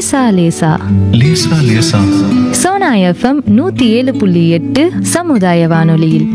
லேசா லேசா லேசா லேசா சோனா எஃப்எம் நூத்தி ஏழு புள்ளி எட்டு சமுதாய வானொலியில்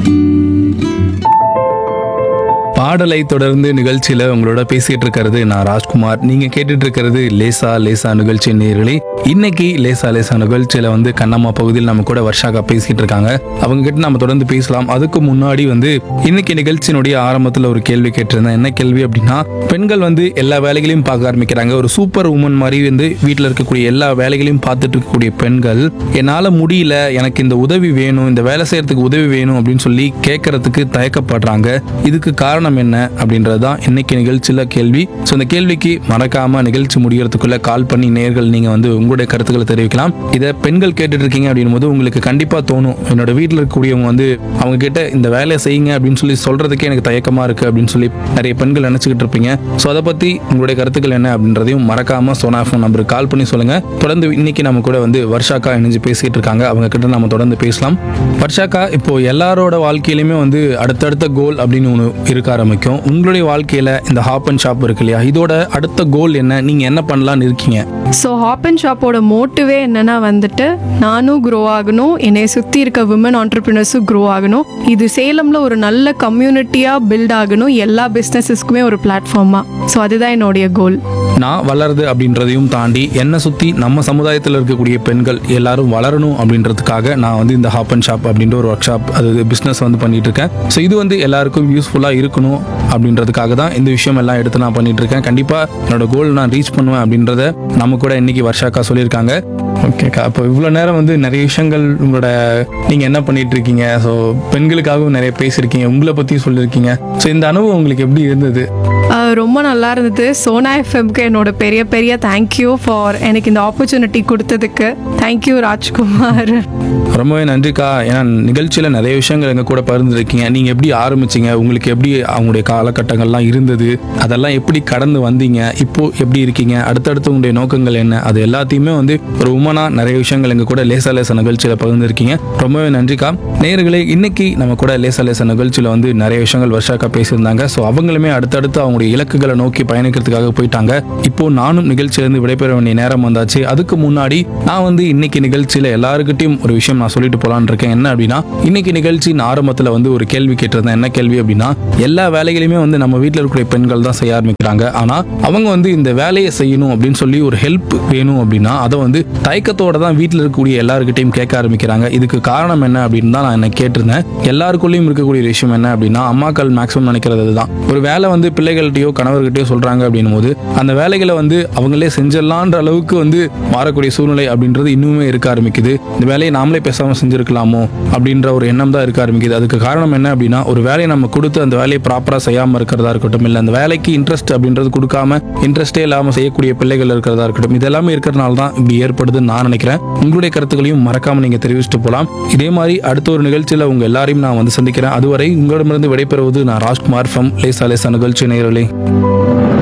பாடலை தொடர்ந்து நிகழ்ச்சியில உங்களோட பேசிட்டு இருக்கிறது நான் ராஜ்குமார் நீங்க கேட்டுட்டு இருக்கிறது லேசா லேசா நிகழ்ச்சி நேர்களே இன்னைக்கு லேசா லேசா நிகழ்ச்சியில வந்து கண்ணம்மா பகுதியில் நம்ம கூட வர்ஷாக்கா பேசிட்டு இருக்காங்க அவங்க கிட்ட நம்ம தொடர்ந்து பேசலாம் அதுக்கு முன்னாடி வந்து இன்னைக்கு நிகழ்ச்சியினுடைய ஆரம்பத்துல ஒரு கேள்வி கேட்டிருந்தேன் என்ன கேள்வி அப்படின்னா பெண்கள் வந்து எல்லா வேலைகளையும் பார்க்க ஆரம்பிக்கிறாங்க ஒரு சூப்பர் உமன் மாதிரி வந்து வீட்டில் இருக்கக்கூடிய எல்லா வேலைகளையும் பார்த்துட்டு இருக்கக்கூடிய பெண்கள் என்னால் முடியல எனக்கு இந்த உதவி வேணும் இந்த வேலை செய்யறதுக்கு உதவி வேணும் அப்படின்னு சொல்லி கேட்கறதுக்கு தயக்கப்படுறாங்க இதுக்கு காரணம் என்ன அப்படின்றது தான் இன்னைக்கு நிகழ்ச்சியில் கேள்வி ஸோ இந்த கேள்விக்கு மறக்காம நிகழ்ச்சி முடியறதுக்குள்ள கால் பண்ணி நேர்கள் நீங்க வந்து உங்களுடைய கருத்துக்களை தெரிவிக்கலாம் இதை பெண்கள் கேட்டுட்டு இருக்கீங்க அப்படின் போது உங்களுக்கு கண்டிப்பா தோணும் என்னோட வீட்டில் இருக்கக்கூடியவங்க வந்து அவங்க கிட்ட இந்த வேலையை செய்யுங்க அப்படின்னு சொல்லி சொல்றதுக்கே எனக்கு தயக்கமா இருக்கு அப்படின்னு சொல்லி நிறைய பெண்கள் நினைச்சுக்கிட்டு இருப்பீங்க ஸோ அதை பத்தி உங்களுடைய கருத்துக்கள் என்ன அப்படின்றதையும் மறக்காம சோனா ஃபோன் நம்பருக்கு கால் பண்ணி சொல்லுங்க தொடர்ந்து இன்னைக்கு நம்ம கூட வந்து வர்ஷாக்கா இணைஞ்சு பேசிட்டு இருக்காங்க அவங்க கிட்ட நம்ம தொடர்ந்து பேசலாம் வர்ஷாக்கா இப்போ எல்லாரோட வாழ்க்கையிலுமே வந்து அடுத்தடுத்த கோல் அப்படின்னு ஒன்று இருக்க ஆரம்பிக்கும் உங்களுடைய வாழ்க்கையில இந்த ஹாப் அண்ட் ஷாப் இருக்கு இல்லையா இதோட அடுத்த கோல் என்ன நீங்க என்ன பண்ணலாம்னு இருக்கீங்க ஸோ ஹாப் அண்ட் ஷாப்போட மோட்டிவே என்னன்னா வந்துட்டு நானும் க்ரோ ஆகணும் என்னை சுற்றி இருக்க விமன் ஆண்டர்பிரினர்ஸும் க்ரோ ஆகணும் இது சேலமில் ஒரு நல்ல கம்யூனிட்டியாக பில்ட் ஆகணும் எல்லா பிஸ்னஸஸ்க்குமே ஒரு பிளாட்ஃபார்மாக ஸோ அதுதான் என்னுடைய கோல் நான் வளருது அப்படின்றதையும் தாண்டி என்னை சுற்றி நம்ம சமுதாயத்தில் இருக்கக்கூடிய பெண்கள் எல்லாரும் வளரணும் அப்படின்றதுக்காக நான் வந்து இந்த ஹாப் அண்ட் ஷாப் அப்படின்ற ஒரு ஒர்க் ஷாப் அது பிஸ்னஸ் வந்து பண்ணிட்டு இருக்கேன் ஸோ இது வந்து எல்லாருக்கும் யூஸ்ஃபுல்லாக இருக்கணும் அப்படின்றதுக்காக தான் இந்த விஷயம் எல்லாம் எடுத்து நான் பண்ணிட்டு இருக்கேன் கண்டிப்பாக என்னோட கோல் நான் ரீச் பண்ணுவேன் அப்படின்றத நம்ம கூட இன்னைக்கு வர்ஷாக்கா சொல்லியிருக்காங்க ஓகேக்கா அப்போ இவ்வளோ நேரம் வந்து நிறைய விஷயங்கள் உங்களோட நீங்கள் என்ன பண்ணிட்டு இருக்கீங்க ஸோ பெண்களுக்காகவும் நிறைய பேசியிருக்கீங்க உங்களை பற்றியும் சொல்லியிருக்கீங்க ஸோ இந்த அனுபவம் உங்களுக்கு எப்படி இருந்தது ஆஹ் ரொம்ப நல்லா இருந்தது சோனா எஃப்எம்க்கு என்னோட பெரிய பெரிய தேங்க்யூ ஃபார் எனக்கு இந்த ஆப்பர்ச்சுனிட்டி கொடுத்ததுக்கு தேங்க்யூ ராஜ்குமார் ரொம்பவே நன்றிக்கா ஏன்னா நிகழ்ச்சியில் நிறைய விஷயங்கள் எங்கள் கூட பகிர்ந்துருக்கீங்க நீங்கள் எப்படி ஆரம்பிச்சீங்க உங்களுக்கு எப்படி அவங்களுடைய காலகட்டங்கள்லாம் இருந்தது அதெல்லாம் எப்படி கடந்து வந்தீங்க இப்போ எப்படி இருக்கீங்க அடுத்தடுத்து உங்களுடைய நோக்கங்கள் என்ன அது எல்லாத்தையுமே வந்து ஒரு உமனாக நிறைய விஷயங்கள் எங்கள் கூட லேசா லேசா நிகழ்ச்சியில் பகிர்ந்துருக்கீங்க ரொம்பவே நன்றிக்கா நேயர்களே இன்னைக்கு நம்ம கூட லேசா லேசா நிகழ்ச்சியில் வந்து நிறைய விஷயங்கள் வருஷாக்கா பேசியிருந்தாங்க ஸோ அவங்களுமே அடுத்தடுத்து அவங்களுடைய இலக்குகளை நோக்கி பயணிக்கிறதுக்காக போயிட்டாங்க இப்போ நானும் நிகழ்ச்சியிலிருந்து விடைபெற வேண்டிய நேரம் வந்தாச்சு அதுக்கு முன்னாடி நான் வந்து இன்னைக்கு நிகழ்ச்சியில் எல்லாருக்கிட்டையும் ஒரு விஷயம் நான் சொல்லிட்டு போலான்னு இருக்கேன் என்ன அப்படின்னா இன்னைக்கு நிகழ்ச்சியின் ஆரம்பத்தில் வந்து ஒரு கேள்வி கேட்டிருந்தேன் என்ன கேள்வி அப்படின்னா எல்லா வேலைகளையுமே வந்து நம்ம வீட்டில் இருக்கக்கூடிய பெண்கள் தான் செய்ய ஆரம்பிக்கிறாங்க ஆனால் அவங்க வந்து இந்த வேலையை செய்யணும் அப்படின்னு சொல்லி ஒரு ஹெல்ப் வேணும் அப்படின்னா அதை வந்து தயக்கத்தோட தான் வீட்டில் இருக்கக்கூடிய எல்லாருக்கிட்டையும் கேட்க ஆரம்பிக்கிறாங்க இதுக்கு காரணம் என்ன அப்படின்னு தான் நான் என்ன கேட்டிருந்தேன் எல்லாருக்குள்ளேயும் இருக்கக்கூடிய ஒரு விஷயம் என்ன அப்படின்னா அம்மாக்கள் மேக்ஸிமம் நினைக்கிறது அதுதான் ஒரு வேலை வந்து பிள்ளைகள்கிட்டயோ கணவர்கிட்டயோ சொல்றாங்க அப்படின்னும் போது அந்த வேலைகளை வந்து அவங்களே செஞ்சிடலான்ற அளவுக்கு வந்து மாறக்கூடிய சூழ்நிலை அப்படின்றது இன்னுமே இருக்க ஆரம்பிக்குது இந்த வேலையை நாமளே பேசாம செஞ்சிருக்கலாமோ அப்படின்ற ஒரு எண்ணம் தான் இருக்க ஆரம்பிக்குது அதுக்கு காரணம் என்ன அப்படின்னா ஒரு வேலையை நம்ம கொடுத்து அந்த வேலையை ப்ராப்பரா செய்யாம இருக்கிறதா இருக்கட்டும் இல்லை அந்த வேலைக்கு இன்ட்ரெஸ்ட் அப்படின்றது கொடுக்காம இன்ட்ரெஸ்டே இல்லாம செய்யக்கூடிய பிள்ளைகள் இருக்கிறதா இருக்கட்டும் இதெல்லாமே இருக்கிறனால தான் இப்படி ஏற்படுதுன்னு நான் நினைக்கிறேன் உங்களுடைய கருத்துக்களையும் மறக்காம நீங்க தெரிவிச்சுட்டு போலாம் இதே மாதிரி அடுத்த ஒரு நிகழ்ச்சியில உங்க எல்லாரையும் நான் வந்து சந்திக்கிறேன் அதுவரை உங்களிடமிருந்து விடைபெறுவது நான் ராஜ்குமார் ஃப்ரம் லேசா லேசா நிகழ்ச்சி நேயர்களே